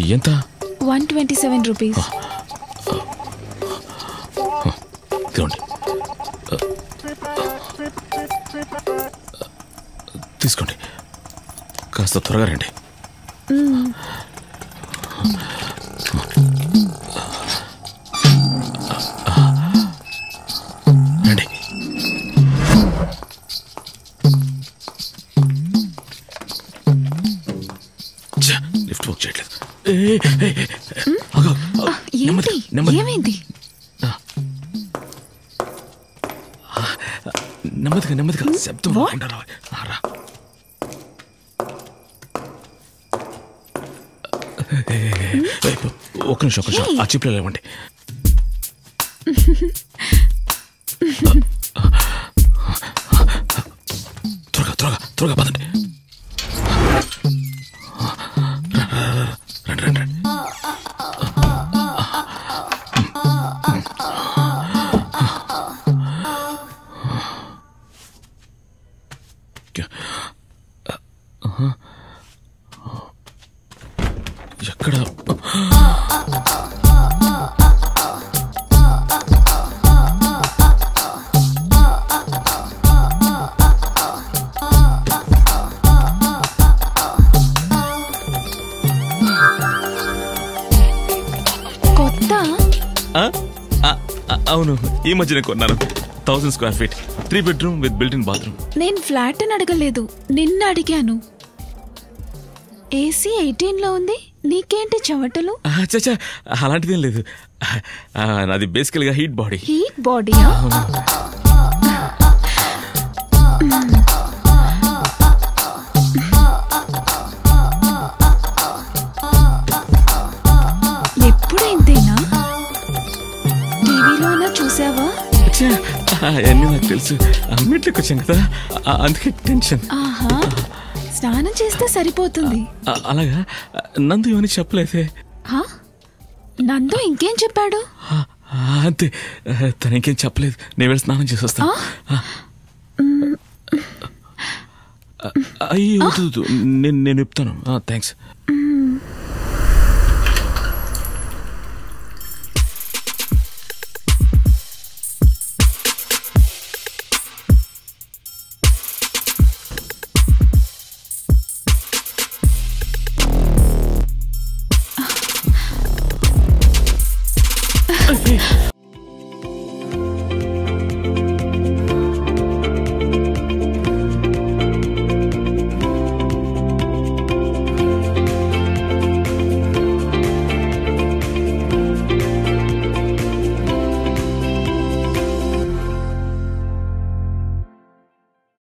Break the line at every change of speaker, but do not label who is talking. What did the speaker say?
ఎంత
one twenty seven rupees
తీసుకోండి తీసుకోండి కాస్త త్వరగా రండి రండి ఛ, లిఫ్ట్ వర్క్ చేయట్లేదు ఏ, ఏ, ఏ, ఏ, ఆగు, ఆగు.
ఏంటి
నెమ్మదిగా, నెమ్మదిగా.
ఏమైంది
నెమ్మదిగా నెమ్మదిగా శబ్దం
What?
రాకుండా రా. ఆ, రా ఏ, ఏ, ఏ, ఒక్క నిమిషం ఒక్క నిమిషం
Hey.
ఆ చిప్లో లేవండి త్వరగా త్వరగా త్వరగా పదండి రండి రండి రండి ఎక్కడ
కొత్త
ఆ? ఆ, ఆ, అవును ఈ మధ్యనే కొన్నాను thousand square feet three bedroom with built in bathroom
నేను ఫ్లాట్ అని అడగలేదు నిన్న అడిగాను ఏసీ ఎయిటీన్ లో ఉంది నీకేంటి చెమటలు
చచ్చా అలాంటిదేం లేదు ఆ, నాది బేసికల్గా హీట్ బాడీ
హీట్ బాడీయా ఎప్పుడు ఇంతేనా టీవీలోనా చూసావా
అన్నీ నాకు తెలుసు అన్నిట్లోకి వచ్చాం కదా ఆ, అందుకే టెన్షన్
ఆహా స్నానం చేస్తే సరిపోతుంది
ఆ, అలాగా నందు ఏమని చెప్పలేదే
హా? నందు ఇంకేం చెప్పాడు
ఆ, ఆ, అంతే ఆ, తను ఇంకేం చెప్పలేదు నేను వెళ్ళి స్నానం చేసి వస్తాను ఆ. ఆ, అయ్యో వద్దు, వద్దు. నేను నేను చెప్తాను థ్యాంక్స్